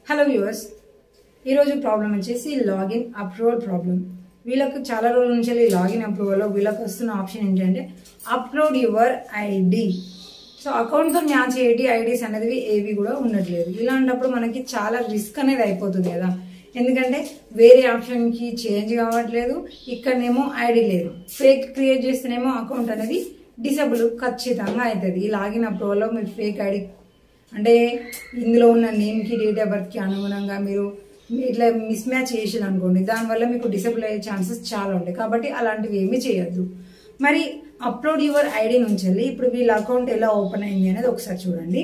hello viewers ఈరోజు problem వచ్చేసి login approval problem వీళ్ళకు చాలా రోజుల నుంచి లాగిన్ అప్రూవల్లో వీళ్ళకి వస్తున్న ఆప్షన్ ఏంటంటే అప్లోడ్ యువర్ ఐడి సో అకౌంట్తో మ్యాచ్ అయ్యేటి ఐడీస్ అనేది ఏవి కూడా ఉండట్లేదు ఇలాంటప్పుడు మనకి చాలా రిస్క్ అనేది అయిపోతుంది కదా ఎందుకంటే వేరే ఆప్షన్కి చేంజ్ కావట్లేదు ఇక్కడనేమో ఐడి లేదు ఫేక్ క్రియేట్ చేస్తేనేమో అకౌంట్ అనేది డిసబుల్ ఖచ్చితంగా అవుతుంది ఈ లాగిన్ అప్రూవల్లో మీరు ఫేక్ ఐడి అంటే ఇందులో ఉన్న నేమ్కి డేట్ ఆఫ్ బర్త్కి అనుగుణంగా మీరు ఇట్లా మిస్ మ్యాచ్ చేసారు అనుకోండి దానివల్ల మీకు డిసబుల్ అయ్యే ఛాన్సెస్ చాలా ఉంటాయి కాబట్టి అలాంటివి ఏమీ చేయొద్దు మరి అప్లోడ్ యువర్ ఐడి నుంచి వెళ్ళి ఇప్పుడు వీళ్ళ అకౌంట్ ఎలా ఓపెన్ అయింది అనేది ఒకసారి చూడండి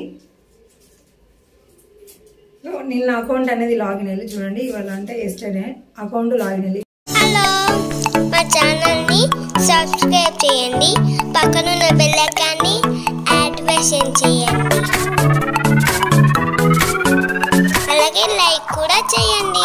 సో నిన్న అకౌంట్ అనేది లాగిన్ వెళ్ళి చూడండి ఇవాళ అంటే ఎస్టర్డే అకౌంట్ లాగిన్ వెళ్ళి హలో మా ఛానల్ని సబ్స్క్రైబ్ చేయండి పక్కనున్న బెల్ ఐకాన్ని యాక్టివేషన్ చేయండి అలాగే లైక్ కూడా చేయండి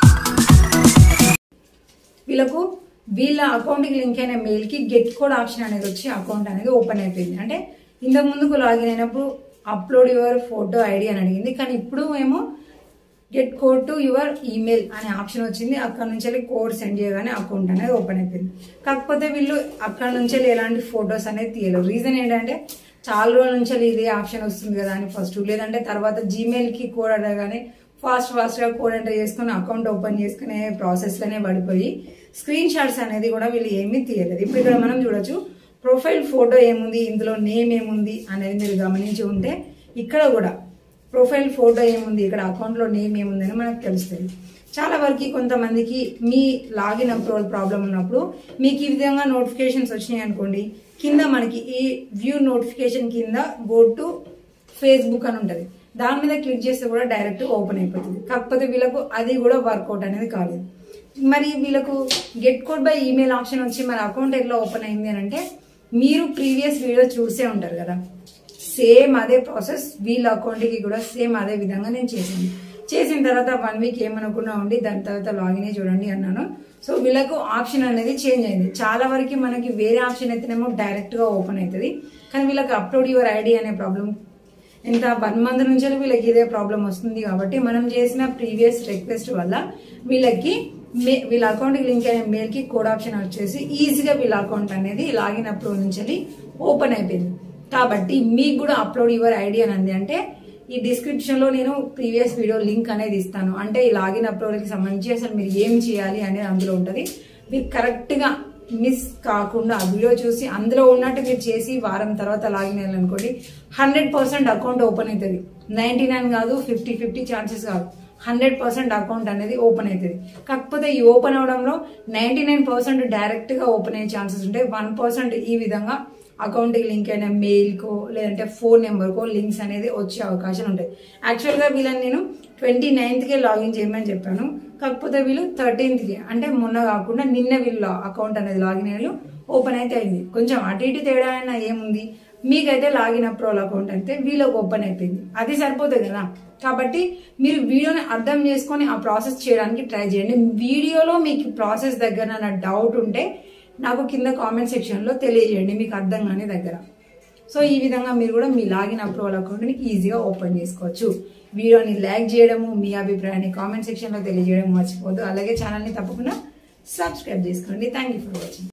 వీళ్ళకు వీళ్ళ అకౌంట్కి లింక్ అయిన మెయిల్కి గెట్ కోడ్ ఆప్షన్ అనేది వచ్చి అకౌంట్ అనేది ఓపెన్ అయిపోయింది అంటే ఇంతకు ముందుకు లాగిన్ అయినప్పుడు అప్లోడ్ యువర్ ఫోటో ఐడి అని అడిగింది కానీ ఇప్పుడు ఏమో get code to your email అనే ఆప్షన్ వచ్చింది అక్కడ నుంచి వెళ్ళి కోడ్ సెండ్ చేయగానే అకౌంట్ అనేది ఓపెన్ అయిపోయింది కాకపోతే వీళ్ళు అక్కడ నుంచి వెళ్ళి ఎలాంటి ఫొటోస్ అనేది తీయలేరు రీజన్ ఏంటంటే చాలా రోజుల నుంచి వెళ్ళి ఇదే ఆప్షన్ వస్తుంది కదా అని ఫస్ట్ లేదంటే తర్వాత జీమెయిల్కి కోడ్ అడగానే ఫాస్ట్ ఫాస్ట్గా కోడ్ ఎంటర్ చేసుకుని అకౌంట్ ఓపెన్ చేసుకునే ప్రాసెస్లోనే పడిపోయి స్క్రీన్ షాట్స్ అనేది కూడా వీళ్ళు ఏమీ తీయలేదు ఇప్పుడు ఇక్కడ మనం చూడొచ్చు ప్రొఫైల్ ఫోటో ఏముంది ఇందులో నేమ్ ఏముంది అనేది మీరు గమనించి ఉంటే ఇక్కడ కూడా ప్రొఫైల్ ఫోటో ఏముంది ఇక్కడ అకౌంట్లో నేమ్ ఏముంది అని మనకు తెలుస్తుంది చాలా వరకు కొంతమందికి మీ లాగిన్ అప్రూవల్ ప్రాబ్లం ఉన్నప్పుడు మీకు ఈ విధంగా నోటిఫికేషన్స్ వచ్చినాయి అనుకోండి కింద మనకి ఈ వ్యూ నోటిఫికేషన్ కింద గో టు ఫేస్బుక్ అని ఉంటుంది దాని మీద క్లిక్ చేస్తే కూడా డైరెక్ట్ ఓపెన్ అయిపోతుంది కాకపోతే వీళ్ళకు అది కూడా వర్కౌట్ అనేది కాలేదు మరి వీళ్ళకు get code by email option వచ్చి మరి అకౌంట్ ఎట్లా ఓపెన్ అయింది అని అంటే మీరు ప్రీవియస్ వీడియో చూసే ఉంటారు కదా సేమ్ అదే ప్రాసెస్ వీళ్ళ అకౌంట్కి కూడా సేమ్ అదే విధంగా నేను చేసింది చేసిన తర్వాత వన్ వీక్ ఏమనుకున్నా ఉండి దాని తర్వాత లాగిన్ అయ్యి చూడండి అన్నాను సో వీళ్ళకు ఆప్షన్ అనేది చేంజ్ అయింది చాలా వరకు మనకి వేరే ఆప్షన్ అయితేనేమో డైరెక్ట్ గా ఓపెన్ అవుతుంది కానీ వీళ్ళకి అప్లోడ్ యువర్ ఐడి అనే ప్రాబ్లం ఎంత వన్ మంత్ నుంచి వీళ్ళకి ఇదే ప్రాబ్లం వస్తుంది కాబట్టి మనం చేసిన ప్రీవియస్ రిక్వెస్ట్ వల్ల వీళ్ళకి మే వీళ్ళ అకౌంట్కి లింక్ అయిన మెయిల్కి కోడ్ ఆప్షన్ వచ్చేసి ఈజీగా వీళ్ళ అకౌంట్ అనేది లాగిన్ అప్లోడ్ నుంచి ఓపెన్ అయిపోయింది కాబట్టి మీకు కూడా అప్లోడ్ యువర్ ఐడి అని అంది అంటే ఈ డిస్క్రిప్షన్ లో నేను ప్రీవియస్ వీడియో లింక్ అనేది ఇస్తాను అంటే ఈ లాగిన్ అప్లోడ్కి సంబంధించి అసలు మీరు ఏం చేయాలి అనేది అందులో ఉంటుంది మీరు కరెక్ట్ గా మిస్ కాకుండా ఆ వీడియో చూసి అందులో ఉన్నట్టు మీరు చేసి వారం తర్వాత లాగిన్ అయ్యాలనుకోండి హండ్రెడ్ పర్సెంట్ అకౌంట్ ఓపెన్ అవుతుంది నైన్టీ నైన్ కాదు ఫిఫ్టీ ఫిఫ్టీ ఛాన్సెస్ కాదు హండ్రెడ్ పర్సెంట్ అకౌంట్ అనేది ఓపెన్ అవుతుంది కాకపోతే ఈ ఓపెన్ అవడంలో నైన్టీ నైన్ పర్సెంట్ డైరెక్ట్ గా ఓపెన్ అయ్యే ఛాన్సెస్ ఉంటాయి వన్ పర్సెంట్ ఈ విధంగా అకౌంట్కి లింక్ అయిన మెయిల్కో లేదంటే ఫోన్ నెంబర్కో లింక్స్ అనేది వచ్చే అవకాశం ఉంటాయి యాక్చువల్గా వీళ్ళని నేను ట్వంటీ నైన్త్కే లాగిన్ చేయమని చెప్పాను కాకపోతే వీళ్ళు థర్టీన్త్కి అంటే మొన్న కాకుండా నిన్న వీళ్ళ అకౌంట్ అనేది లాగిన్ అయ్యారు ఓపెన్ అయితే అయింది కొంచెం అటు ఇటు తేడా అయినా ఏముంది మీకైతే లాగిన్ అప్రోల్ అకౌంట్ అయితే వీళ్ళకి ఓపెన్ అయిపోయింది అది సరిపోతుంది కదా కాబట్టి మీరు వీడియోని అర్థం చేసుకొని ఆ ప్రాసెస్ చేయడానికి ట్రై చేయండి వీడియోలో మీకు ప్రాసెస్ దగ్గర నా డౌట్ ఉంటే నాకు కింద కామెంట్ సెక్షన్లో తెలియజేయండి మీకు అర్థం కాని దగ్గర సో ఈ విధంగా మీరు కూడా మీ లాగిన్ అప్రూవల్ అకౌంట్ని ఈజీగా ఓపెన్ చేసుకోవచ్చు వీడియోని లైక్ చేయడము మీ అభిప్రాయాన్ని కామెంట్ సెక్షన్లో తెలియజేయడం మర్చిపోద్దు అలాగే ఛానల్ని తప్పకుండా సబ్స్క్రైబ్ చేసుకోండి థ్యాంక్ యూ ఫర్ వాచింగ్